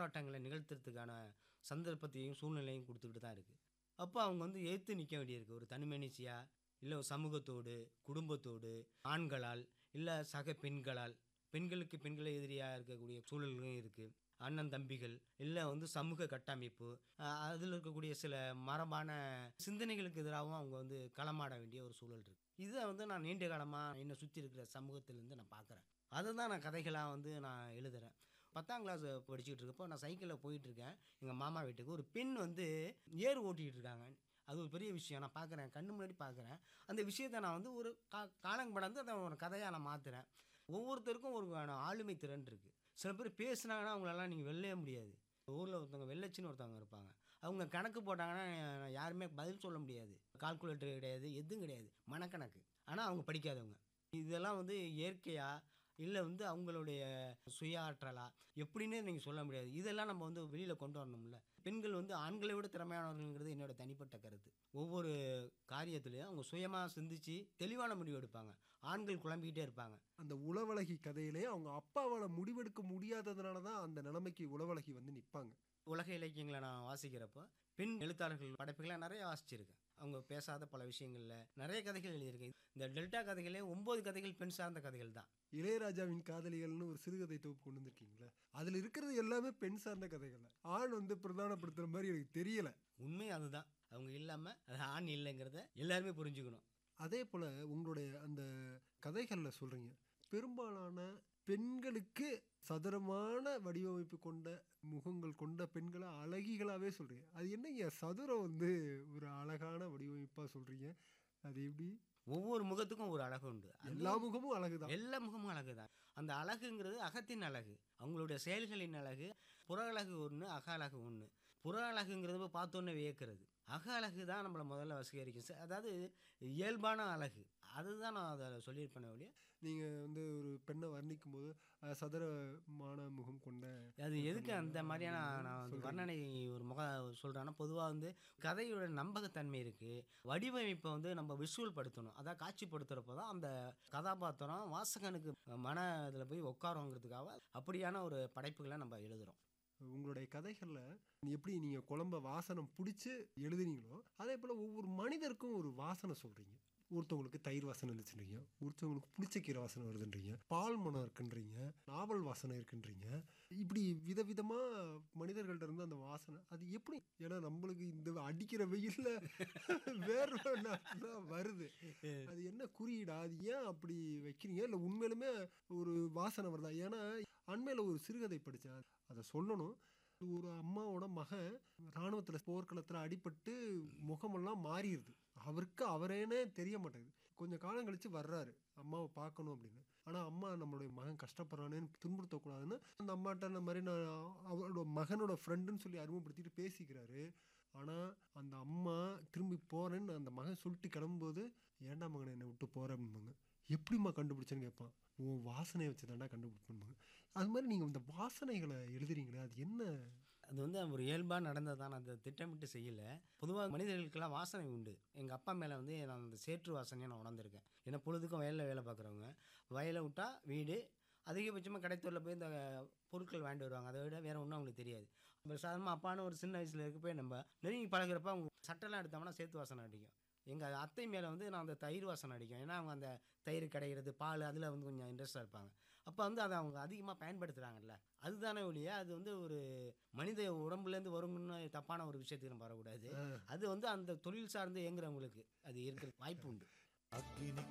போராட்டங்களை நிகழ்த்துறதுக்கான சந்தர்ப்பத்தையும் சூழ்நிலையும் கொடுத்துக்கிட்டு தான் இருக்குது அப்போ அவங்க வந்து எதிர்த்து நிற்க வேண்டியிருக்கு ஒரு தனிமனிச்சியாக இல்லை ஒரு சமூகத்தோடு குடும்பத்தோடு ஆண்களால் இல்லை சக பெண்களால் பெண்களுக்கு பெண்களை எதிரியாக இருக்கக்கூடிய சூழல்களும் இருக்குது அண்ணன் தம்பிகள் இல்லை வந்து சமூக கட்டமைப்பு அதில் இருக்கக்கூடிய சில மரபான சிந்தனைகளுக்கு எதிராகவும் அவங்க வந்து களமாட வேண்டிய ஒரு சூழல் இருக்குது இதை வந்து நான் நீண்ட காலமாக என்னை சுற்றி இருக்கிற சமூகத்திலேருந்து நான் பார்க்குறேன் அதை தான் நான் கதைகளாக வந்து நான் எழுதுகிறேன் பத்தாம் கிளாஸ் படிச்சுக்கிட்டு இருக்கப்போ நான் சைக்கிளில் போயிட்டுருக்கேன் எங்கள் மாமா வீட்டுக்கு ஒரு பெண் வந்து ஏர் ஓட்டிகிட்டு இருக்காங்க அது ஒரு பெரிய விஷயம் நான் பார்க்குறேன் கண்ணு முன்னாடி பார்க்குறேன் அந்த விஷயத்தை நான் வந்து ஒரு கா காலங்கடந்து அதை ஒரு கதையாக நான் மாற்றுறேன் ஒவ்வொருத்தருக்கும் ஒரு ஆளுமை திறன் இருக்குது சில பேர் பேசுனாங்கன்னா அவங்களெல்லாம் நீங்கள் வெல்லவே முடியாது ஊரில் ஒருத்தவங்க வெள்ளச்சின்னு ஒருத்தவங்க இருப்பாங்க அவங்க கணக்கு போட்டாங்கன்னா யாருமே பதில் சொல்ல முடியாது கால்குலேட்டர் கிடையாது எதுவும் கிடையாது மனக்கணக்கு ஆனால் அவங்க படிக்காதவங்க இதெல்லாம் வந்து இயற்கையாக இல்லை வந்து அவங்களுடைய சுய ஆற்றலா எப்படின்னு நீங்கள் சொல்ல முடியாது இதெல்லாம் நம்ம வந்து வெளியில் கொண்டு வரணும்ல பெண்கள் வந்து ஆண்களை விட திறமையானவர்கள்ங்கிறது என்னோட தனிப்பட்ட கருத்து ஒவ்வொரு காரியத்துலையும் அவங்க சுயமாக சிந்திச்சு தெளிவான முடிவு எடுப்பாங்க ஆண்கள் குழம்பிக்கிட்டே இருப்பாங்க அந்த உளவழகி கதையிலே அவங்க அப்பாவால் முடிவெடுக்க முடியாததுனால தான் அந்த நிலைமைக்கு உளவழகி வந்து நிற்பாங்க உலக இலக்கியங்களை நான் வாசிக்கிறப்போ பெண் எழுத்தாளர்கள் படைப்புகளை நிறைய வாசிச்சிருக்கேன் அவங்க பேசாத பல விஷயங்களில் நிறைய கதைகள் எழுதியிருக்கேன் இந்த டெல்டா கதைகளே ஒம்பது கதைகள் பெண் சார்ந்த கதைகள் தான் இளையராஜாவின் காதலிகள்னு ஒரு சிறுகதை தொகுப்பு கொண்டு வந்திருக்கீங்களா அதில் இருக்கிறது எல்லாமே பெண் சார்ந்த கதைகள் ஆண் வந்து பிரதானப்படுத்துகிற மாதிரி எனக்கு தெரியலை உண்மை அதுதான் அவங்க இல்லாமல் அது ஆண் இல்லைங்கிறத எல்லாருமே புரிஞ்சுக்கணும் அதே போல் உங்களுடைய அந்த கதைகளில் சொல்கிறீங்க பெரும்பாலான பெண்களுக்கு சதுரமான வடிவமைப்பு கொண்ட முகங்கள் கொண்ட பெண்களை அழகிகளாகவே சொல்கிறீங்க அது என்னங்க சதுரம் வந்து ஒரு அழகான வடிவமைப்பாக சொல்கிறீங்க அது எப்படி ஒவ்வொரு முகத்துக்கும் ஒரு அழகு உண்டு எல்லா முகமும் அழகுதான் எல்லா முகமும் அழகு தான் அந்த அழகுங்கிறது அகத்தின் அழகு அவங்களுடைய செயல்களின் அழகு புற அழகு ஒன்று அக அழகு ஒன்று புற அழகுங்கிறது போய் பார்த்தோன்னே வியக்கிறது அக அழகு தான் நம்மளை முதல்ல வசீகரிக்கும் ச- அதாவது இயல்பான அழகு அதுதான் நான் அதை சொல்லியிருப்பேன் ஒழிய நீங்கள் வந்து ஒரு பெண்ணை வர்ணிக்கும் போது அஹ், சதுரமான முகம் கொண்ட அது எதுக்கு அந்த மாதிரியான நான் வந்து வர்ணனை ஒரு முக சொல்கிறேன்னா பொதுவாக வந்து கதையோட நம்பகத்தன்மை இருக்குது வடிவமைப்பை வந்து நம்ம விஷுவல் படுத்தணும் அதான் காட்சிப்படுத்துகிறப்போ தான் அந்த கதாபாத்திரம் வாசகனுக்கு மன இதில் போய் உட்காருங்கிறதுக்காக அப்படியான ஒரு படைப்புகளை நம்ம எழுதுகிறோம் உங்களுடைய கதைகளில் எப்படி நீங்கள் குழம்ப வாசனம் பிடிச்சி எழுதுனீங்களோ அதே போல் ஒவ்வொரு மனிதருக்கும் ஒரு வாசனை சொல்கிறீங்க ஒருத்தவங்களுக்கு தயிர் வாசனை இருந்துச்சுன்றீங்க ஒருத்தவங்களுக்கு புளிச்ச கீரை வாசனை வருதுன்றீங்க பால் மனம் இருக்குன்றீங்க நாவல் வாசனை இருக்குன்றீங்க இப்படி விதவிதமாக மனிதர்கள்ட்ட இருந்து அந்த வாசனை அது எப்படி ஏன்னா நம்மளுக்கு இந்த அடிக்கிற வெயிலில் வேர்வை நாத்தம் வருது அது என்ன குறியீடா அது ஏன் அப்படி வைக்கிறீங்க இல்லை உண்மையிலுமே ஒரு வாசனை வருதா ஏன்னா அண்மையில் ஒரு சிறுகதை படித்தேன் அதை சொல்லணும் ஒரு அம்மாவோட மகன் இராணுவத்தில் போர்க்களத்தில் அடிபட்டு முகமெல்லாம் மாறிடுது அவருக்கு அவரேனே தெரிய மாட்டேங்குது கொஞ்சம் காலம் கழித்து வர்றாரு அம்மாவை பார்க்கணும் அப்படின்னு ஆனால் அம்மா நம்மளுடைய மகன் கஷ்டப்படுறானேன்னு துன்புறுத்தக்கூடாதுன்னு அந்த அம்மாட்ட இந்த மாதிரி நான் அவரோட மகனோட ஃப்ரெண்டுன்னு சொல்லி அறிமுகப்படுத்திட்டு பேசிக்கிறாரு ஆனால் அந்த அம்மா திரும்பி போகிறேன்னு அந்த மகன் சொல்லிட்டு கிளம்பும்போது ஏன்டா மகனை என்னை விட்டு போகிற அப்படிம்பாங்க எப்படிம்மா கண்டுபிடிச்சேன்னு கேட்பான் உன் வாசனையை வச்சு தாண்டா கண்டுபிடிப்பாங்க அது மாதிரி நீங்கள் இந்த வாசனைகளை எழுதுறீங்களே அது என்ன அது வந்து ஒரு இயல்பாக நடந்தது தான் நான் அதை திட்டமிட்டு செய்யலை பொதுவாக மனிதர்களுக்கெல்லாம் வாசனை உண்டு எங்கள் அப்பா மேலே வந்து நான் அந்த சேற்று வாசனையை நான் உணர்ந்திருக்கேன் ஏன்னா பொழுதுக்கும் வயலில் வேலை பார்க்குறவங்க வயலை விட்டால் வீடு அதிகபட்சமாக கடைத்தூரில் போய் இந்த பொருட்கள் வாங்கிட்டு வருவாங்க அதை விட வேறு ஒன்றும் அவங்களுக்கு தெரியாது இப்போ சாதாரணமாக அப்பான்னு ஒரு சின்ன வயசில் இருக்கப்போ நம்ம நெருங்கி பழகுறப்ப அவங்க சட்டெல்லாம் எடுத்தோம்னா சேத்து வாசனை அடிக்கும் எங்கள் அத்தை மேலே வந்து நான் அந்த தயிர் வாசனை அடிக்கும் ஏன்னா அவங்க அந்த தயிர் கிடைக்கிறது பால் அதில் வந்து கொஞ்சம் இன்ட்ரெஸ்டாக இருப்பாங்க அப்போ வந்து அதை அவங்க அதிகமாக பயன்படுத்துகிறாங்கல்ல அதுதானே ஒழிய அது வந்து ஒரு மனித உடம்புலேருந்து வரும்னு தப்பான ஒரு விஷயத்துக்கு நம்ம வரக்கூடாது அது வந்து அந்த தொழில் சார்ந்து இயங்குறவங்களுக்கு அது இருக்கிற வாய்ப்பு உண்டு அக்கினி